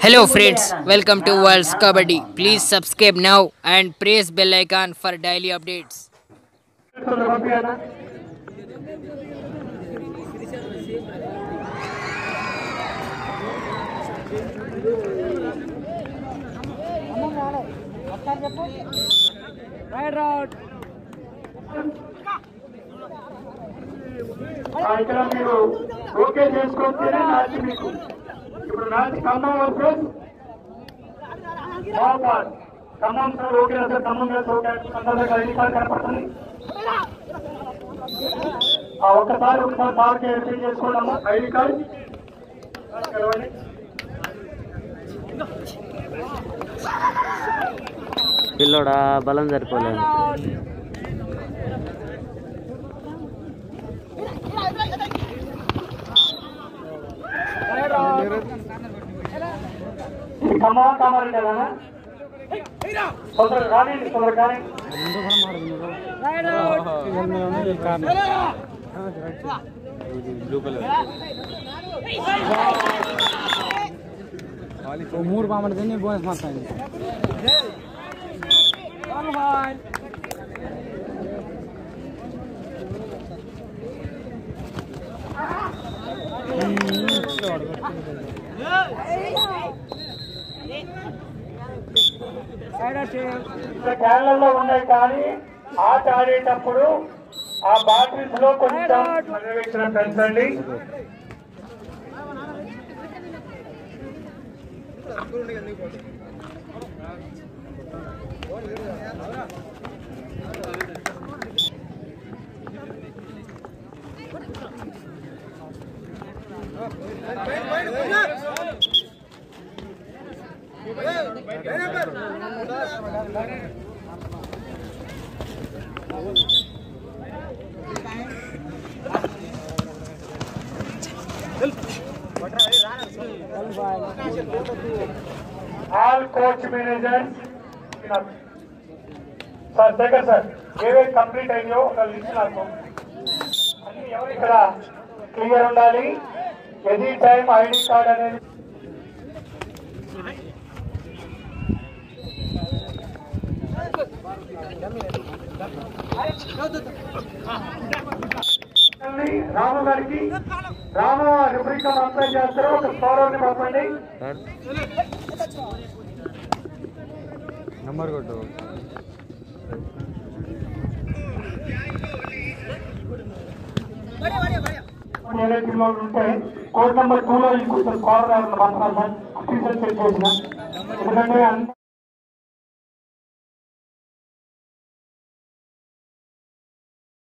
Hello friends, welcome to World's Kabaddi. Please subscribe now and press bell icon for daily updates. ఆ ఇక్కడ మీరు okay చేసుకుంటేనే match మీకు ఇప్పుడు match Khammam versus Mahabad Khammam sir okay sir Khammam వేసి okay అందరి ఐడి కార్డ్ కనపడుతుంది ఆ ఒక్కసారి ఒకసారి సార్కి ఎంట్రీ చేసుకోవడము ఐడి కార్డ్ కలవండి పిల్లోడా బలం సరిపోలేదు ఇది ఖమ్మం కామారెడ్డి కదా తొందరగా కానీ తొందరగా కానీ ಮೂರು ಬಾಂಬಡ್ತೀನಿ ಬೋನಸ್ ಮಾಡ್ತಾ ಇದ್ದೀನಿ ఇక్కడ క్యాన్లలో ఉన్నాయి కానీ ఆట ఆడేటప్పుడు ఆ బాటిల్స్ లో కొంచెం పర్యవేక్షణ పెంచండి all coach manager sir Shekhar sir ఏవే కంప్లీట్ అయ్యో ఒక లిస్ట్ నాకు అన్ని ఎవరు ఇక్కడ క్లియర్ ఉండాలి ఎనీ టైం ఐడి కార్డ్ అనేది రాము గారికి రాము రిఫ్రిక అప్లై చేస్తారు ఒక స్కోరర్ని పంపండి నంబర్ కొట్టు ఏదైతే వాళ్ళు ఉంటే కోడ్ నెంబర్ టూ లో ఇంకొక స్కోరర్ పంపాలి సార్ అఫీషియల్ చెక్ చేసిన ఎందుకంటే